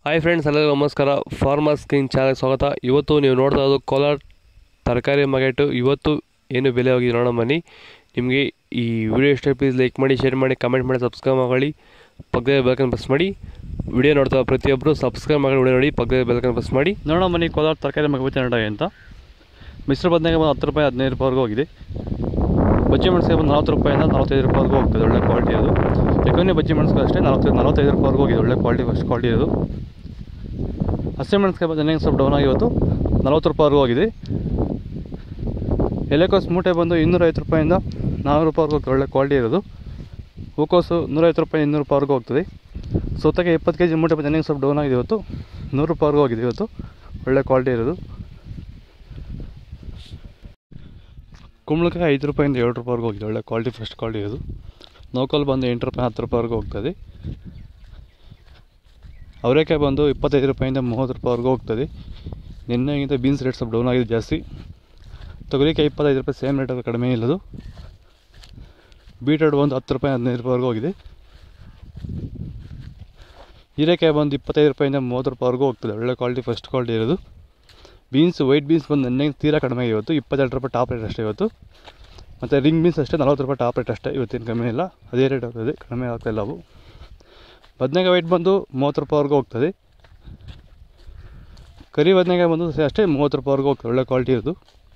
hi friends ಎಲ್ಲರಿಗೂ ನಮಸ್ಕಾರ farmers king ಚಾನಲ್ಗೆ ಸ್ವಾಗತ ಇವತ್ತು ನೀವು ನೋಡ್ತಾ ಇರೋದು ಕೋಲಾರ ತರಕಾರಿ ಮಾರ್ಕೆಟು ಇವತ್ತು ಏನು ಬೆಲೆ ಹೋಗಿದೆ ನೋಡೋಣ ಬನ್ನಿ ನಿಮಗೆ ಈ ವಿಡಿಯೋ ಇಷ್ಟ ಪ್ಲೀಸ್ ಲೈಕ್ ಮಾಡಿ ಶೇರ್ ಮಾಡಿ ಕಮೆಂಟ್ ಮಾಡಿ ಸಬ್ಸ್ಕ್ರೈಬ್ ಮಾಡಿ ಪಕ್ಕದಲ್ಲಿ ಬೆಲ್ಕನ್ ಪ್ರೆಸ್ ಮಾಡಿ ವಿಡಿಯೋ ನೋಡ್ತಾ ಪ್ರತಿಯೊಬ್ಬರು ಸಬ್ಸ್ಕ್ರೈಬ್ ಮಾಡಿ ವಿಡಿಯೋ ನೋಡಿ ಪಕ್ಕದಲ್ಲಿ ಬೆಲ್ಕನ್ ಪ್ರೆಸ್ ಮಾಡಿ ನೋಡೋಣ ಬನ್ನಿ ಕೋಲಾರ ತರಕಾರಿ ಮಗಬತ್ತಿ ನಡಾಗೆ ಅಂತ ಮಿಶ್ರ ಬದನೆಗೆ ಬಂದು ಹತ್ತು ರೂಪಾಯಿ ಹದಿನೈದು ರೂಪಾಯಿವರೆಗೂ ಹೋಗಿದೆ ಬಜ್ಜಿ ಮೆಣಸಿಗೆ ಬಂದು ನಲ್ವತ್ತು ರೂಪಾಯಿಂದ ನಲ್ವತ್ತೈದು ರೂಪಾಯಿವರೆಗೂ ಹೋಗ್ತದೆ ಒಳ್ಳೆ ಕ್ವಾಲಿಟಿ ಅದು ಎಕೋನಿ ಬಜ್ಜಿ ಮೆಣಸಿಗೆ ಅಷ್ಟೇ ನಲ್ವತ್ತೈದು ನಲ್ವತ್ತೈದು ರೂಪಾಯಿವರೆಗೂ ಹೋಗಿದೆ ಒಳ್ಳೆ ಕ್ವಾಲಿಟಿ ಫಸ್ಟ್ ಕ್ವಾಲಿಟಿ ಅದು ಹಸಿ ಮೆಣಸಿಗೆ ಬಂದು ನನಗೆ ಸ್ವಲ್ಪ ಡೌನ್ ಆಗಿ ಇವತ್ತು ನಲ್ವತ್ತು ರೂಪಾಯಿವರೆಗೂ ಹೋಗಿದೆ ಎಲೆಕೋಸು ಮೂಟೆ ಬಂದು ಇನ್ನೂರೈವತ್ತು ರೂಪಾಯಿಂದ ನಾನ್ನೂರು ರೂಪಾಯಿವರೆಗೂ ಹೋಗ್ತದೆ ಒಳ್ಳೆ ಕ್ವಾಲಿಟಿ ಇರೋದು ಹೂಕೋಸು ನೂರೈವತ್ತು ರೂಪಾಯಿ ಇನ್ನೂರು ರೂಪಾಯಿವರೆಗೂ ಹೋಗ್ತದೆ ಸೌತೆಗೆ ಇಪ್ಪತ್ತು ಕೆ ಜಿ ಮೂಟೆ ಬಂದು ನನಗೆ ಸ್ವಲ್ಪ ಡೌನ್ ಆಗಿದೆ ಇವತ್ತು ನೂರು ರೂಪಾಯಿವರೆಗೂ ಹೋಗಿದೆ ಇವತ್ತು ಒಳ್ಳೆ ಕ್ವಾಲಿಟಿ ಇರೋದು ಕುಂಬಳಕಾಯಿ ಐದು ರೂಪಾಯಿಂದ ಏಳು ರೂಪಾಯಿವರೆಗೂ ಹೋಗಿದೆ ಒಳ್ಳೆ ಕ್ವಾಲಿಟಿ ಫಸ್ಟ್ ಕ್ವಾಲಿಟಿ ಇರೋದು ನೌಕಲ್ ಬಂದು ಎಂಟು ರೂಪಾಯಿ ಹತ್ತು ರೂಪಾಯಿವರೆಗೂ ಹೋಗ್ತದೆ ಅವರೆಕಾಯಿ ಬಂದು ಇಪ್ಪತ್ತೈದು ರೂಪಾಯಿಂದ ಮೂವತ್ತು ರೂಪಾಯಿವರೆಗೂ ಹೋಗ್ತದೆ ನಿನ್ನೆಗಿಂತ ಬೀನ್ಸ್ ರೇಟ್ ಸ್ವಲ್ಪ ಡೌನ್ ಆಗಿದೆ ಜಾಸ್ತಿ ತೊಗರಿಕಾಯಿ ಇಪ್ಪತ್ತೈದು ರೂಪಾಯಿ ಸೇಮ್ ರೇಟ್ ಅದು ಕಡಿಮೆ ಇಲ್ಲದು ಬೀಟ್ರೋಟ್ ಬಂದು ಹತ್ತು ರೂಪಾಯಿ ಹದಿನೈದು ರೂಪಾಯಿವರೆಗೂ ಹೋಗಿದೆ ಹೀರೆಕಾಯಿ ಬಂದು ಇಪ್ಪತ್ತೈದು ರೂಪಾಯಿಂದ ಮೂವತ್ತು ರೂಪಾಯಿವರೆಗೂ ಹೋಗ್ತದೆ ಒಳ್ಳೆ ಕ್ವಾಲಿಟಿ ಫಸ್ಟ್ ಕ್ವಾಲಿಟಿ ಇರೋದು ಬೀನ್ಸ್ ವೈಟ್ ಬೀನ್ಸ್ ಬಂದು ನೆನ್ನೆ ತೀರಾ ಕಡಿಮೆ ಇವತ್ತು ಇಪ್ಪತ್ತೆರಡು ರೂಪಾಯಿ ಟಾಪ್ ರೇಟ್ ಅಷ್ಟೇ ಇವತ್ತು ಮತ್ತು ರಿಂಗ್ ಬೀನ್ಸ್ ಅಷ್ಟೇ ನಲ್ವತ್ತು ರೂಪಾಯಿ ಟಾಪ್ ರೇಟ್ ಅಷ್ಟೇ ಇವತ್ತಿನ ಕಮ್ಮಿ ಇಲ್ಲ ಅದೇ ರೇಟ್ ಆಗ್ತದೆ ಕಡಿಮೆ ಆಗ್ತಾಯಿಲ್ಲ ಅವು ಬದನೆಕಾಯಿ ವೈಟ್ ಬಂದು ಮೂವತ್ತು ರೂಪಾಯಿವರೆಗೂ ಹೋಗ್ತದೆ ಕರಿ ಬದನೆಕಾಯಿ ಬಂದು ಸಹ ಅಷ್ಟೇ ಮೂವತ್ತು ರೂಪಾಯಿವರೆಗೂ ಹೋಗ್ತದೆ ಒಳ್ಳೆ ಕ್ವಾಲಿಟಿ ಇರೋದು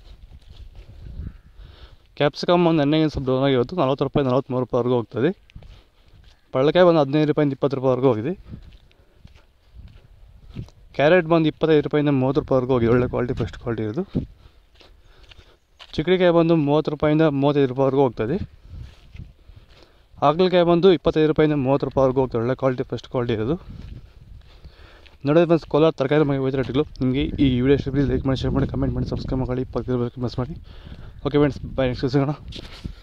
ಕ್ಯಾಪ್ಸಿಕಮ್ ಒಂದು ಎಣ್ಣೆಗೆ ಸ್ವಲ್ಪ ಡೌನ್ ಆಗಿ ಇವತ್ತು ನಲ್ವತ್ತು ರೂಪಾಯಿ ನಲ್ವತ್ತ್ಮೂರು ರೂಪಾಯಿವರೆಗೂ ಹೋಗ್ತದೆ ಪಳ್ಳಕಾಯಿ ಬಂದು ಹದಿನೈದು ರೂಪಾಯಿಂದ ಇಪ್ಪತ್ತು ರೂಪಾಯಿವರೆಗೂ ಹೋಗಿದೆ ಕ್ಯಾರೆಟ್ ಬಂದು ಇಪ್ಪತ್ತೈದು ರೂಪಾಯಿಂದ ಮೂವತ್ತು ರೂಪಾಯಿವರೆಗೂ ಹೋಗಿದೆ ಒಳ್ಳೆ ಕ್ವಾಲಿಟಿ ಫಸ್ಟ್ ಕ್ವಾಲಿಟಿ ಇರೋದು ಚಿಕ್ಕಡಿಕಾಯಿ ಬಂದು ಮೂವತ್ತು ರೂಪಾಯಿಂದ ಮೂವತ್ತೈದು ರೂಪಾಯಿವರೆಗೂ ಹೋಗ್ತದೆ ಹಾಗಲಕಾಯಿ ಬಂದು ಇಪ್ಪತ್ತೈದು ರೂಪಾಯಿಂದ ಮೂವತ್ತು ರೂಪಾಯಿವರೆಗೂ ಹೋಗ್ತದೆ ಒಳ್ಳೆ ಕ್ವಾಲಿಟಿ ಫಸ್ಟ್ ಕ್ವಾಲಿಟಿ ಇರೋದು ನೋಡೋದು ಬಂದು ಕೋಲಾರ ತರಕಾರಿ ಮನೆ ಹೋಯ್ತು ರೇಟ್ಗಳು ನಿಮಗೆ ಈ ವಿಡಿಯೋ ಇಷ್ಟ ಪ್ಲೀಸ್ ಲೈಕ್ ಮಾಡಿ ಶೇರ್ ಮಾಡಿ ಕಮೆಂಟ್ ಮಾಡಿ ಸಬ್ಸ್ಕ್ರೈಬ್ ಮಾಡಿ ಪಕ್ಕದಲ್ಲಿ ಮಿಸ್ ಮಾಡಿ ಓಕೆ ಫ್ರೆಂಡ್ಸ್ ಬೈ ನೆಕ್ಸ್ಟ್ ಸಿಗೋಣ